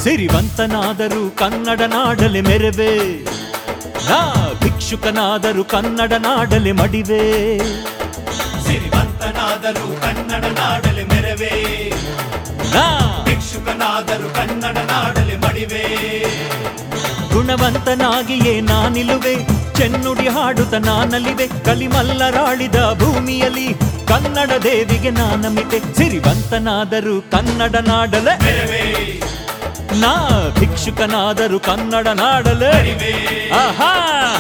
ಸಿರಿವಂತನಾದರೂ ಕನ್ನಡ ನಾಡಲೆ ಮೆರವೆ ನಾ ಭಿಕ್ಷುಕನಾದರೂ ಕನ್ನಡ ನಾಡಲೆ ಮಡಿವೆ ಸಿರಿವಂತನಾದರೂ ಕನ್ನಡ ನಾಡಲೆ ಮೆರವೇ ನಾ ಭಿಕ್ಷುಕನಾದರೂ ಕನ್ನಡ ನಾಡಲೆ ಮಡಿವೆ ಗುಣವಂತನಾಗಿಯೇ ನಾನಿಲುವೆ ಚೆನ್ನುಡಿ ಹಾಡುತ್ತ ನಾನಲಿವೆ ಕಲಿಮಲ್ಲರಾಳಿದ ಭೂಮಿಯಲ್ಲಿ ಕನ್ನಡ ದೇವಿಗೆ ನಾನಮಿತೆ ಸಿರಿವಂತನಾದರೂ ಕನ್ನಡ ನಾಡಲೆ ಮೆರವೇ ನಾ ಭಿಕ್ಷುಕನಾದರೂ ಕನ್ನಡ ನಾಡಲೆ ಮಡಿವೆ ಆಹಾ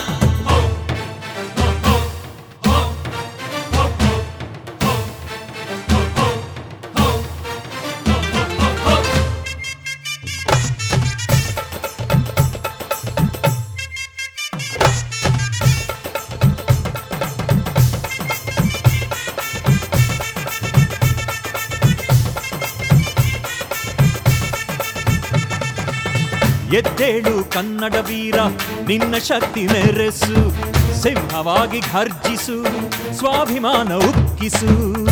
ಎದ್ದೇಳು ಕನ್ನಡ ವೀರ ನಿನ್ನ ಶಕ್ತಿ ಮೆರೆಸು ಸಿಂಹವಾಗಿ ಘರ್ಜಿಸು ಸ್ವಾಭಿಮಾನ ಉಕ್ಕಿಸು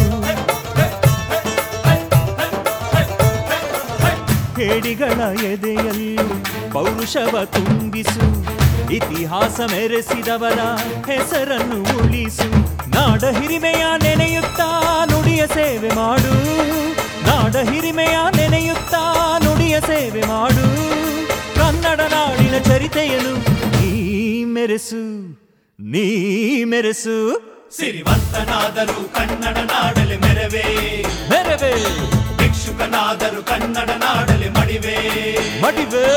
ಹೇಡಿಗಳ ಎದೆಯಲ್ಲೂ ಪೌರುಷವ ತುಂಬಿಸು ಇತಿಹಾಸ ಮೆರೆಸಿದವರ ಹೆಸರನ್ನು ಉಳಿಸು ನಾಡ ಹಿರಿಮೆಯ ನೆನೆಯುತ್ತಾ ನುಡಿಯ ಸೇವೆ ಮಾಡು ನಾಡ ಹಿರಿಮೆಯ ನೆನೆಯುತ್ತಾ ನುಡಿಯ ಸೇವೆ ಮಾಡು ಕನ್ನಡ ನಾಡಿನ ಚರಿತೆಯನ್ನು ನೀ ಮೆರೆಸು ನೀ ಮೆರೆಸು ಸಿರಿವಂತನಾದರೂ ಕನ್ನಡ ನಾಡಲೆ ಮೆರವೇ ಮೆರವೆ ಭಿಕ್ಷುಕನಾದರೂ ಕನ್ನಡ ನಾಡಲೆ ಮಡಿವೆ ಮಡಿವೆ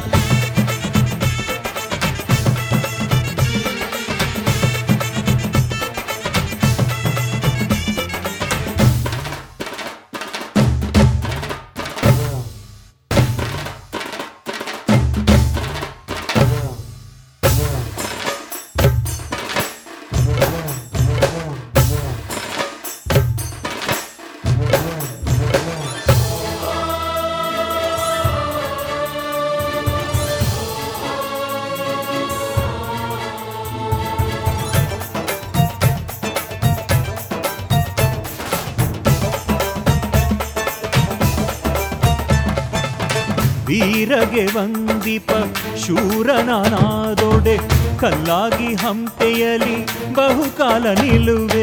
ವೀರಗೆ ವಂದಿಪ ಶೂರನಾದೊಡೆ ಕಲ್ಲಾಗಿ ಹಂಪೆಯಲಿ ಬಹುಕಾಲ ನಿಲುವೆ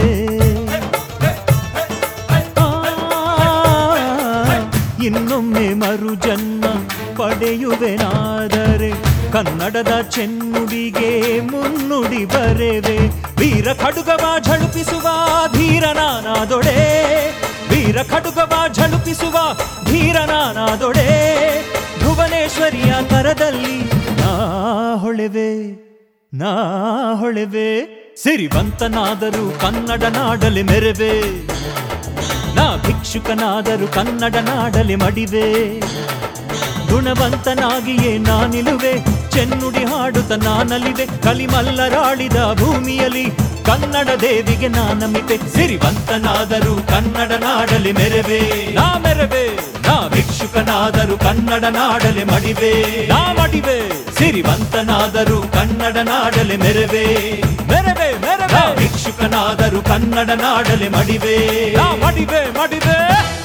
ಆ, ಇನ್ನೊಮ್ಮೆ ಮರು ಜನ್ಮ ಪಡೆಯುವೆನಾದರೆ ಕನ್ನಡದ ಚೆನ್ನುಡಿಗೆ ಮುನ್ನುಡಿ ಬರೆವೆ ವೀರ ಖಡುಗವ ಝಳುಪಿಸುವ ಧೀರನಾನಾದೊಡೆ ವೀರ ಖಡುಗವ ಝಳುಪಿಸುವ ಧೀರನಾನಾದೊಡೆ ಭುವನೇಶ್ವರಿಯ ಕರದಲ್ಲಿ ನಾ ಹೊಳೆವೆ ನಾ ಹೊಳೆವೆ ಸಿರಿವಂತನಾದರೂ ಕನ್ನಡ ನಾಡಲೆ ಮೆರವೆ ನಾ ಭಿಕ್ಷುಕನಾದರೂ ಕನ್ನಡ ನಾಡಲೆ ಮಡಿವೆ ಗುಣವಂತನಾಗಿಯೇ ನಾನಿಲುವೆ ಚೆನ್ನುಡಿ ಹಾಡುತ್ತ ನಾನಲಿವೆ ಕಲಿಮಲ್ಲರಾಳಿದ ಭೂಮಿಯಲ್ಲಿ ಕನ್ನಡ ದೇವಿಗೆ ನಾನಮಿತೆ ಸಿರಿವಂತನಾದರೂ ಕನ್ನಡ ನಾಡಲೆ ಮೆರವೆ ನಾ ಮೆರವೆ ನಾ ಭಿಕ್ಷುಕನಾದರೂ ಕನ್ನಡ ನಾಡಲೆ ಮಡಿವೆ ನಾ ಮಡಿವೆ ಸಿರಿವಂತನಾದರೂ ಕನ್ನಡ ನಾಡಲೆ ಮೆರವೆ ಮೆರವೆ ಮೆರವೆ ಭಿಕ್ಷುಕನಾದರೂ ಕನ್ನಡ ನಾಡಲೆ ಮಡಿವೆ ನಾ ಮಡಿವೆ ಮಡಿವೆ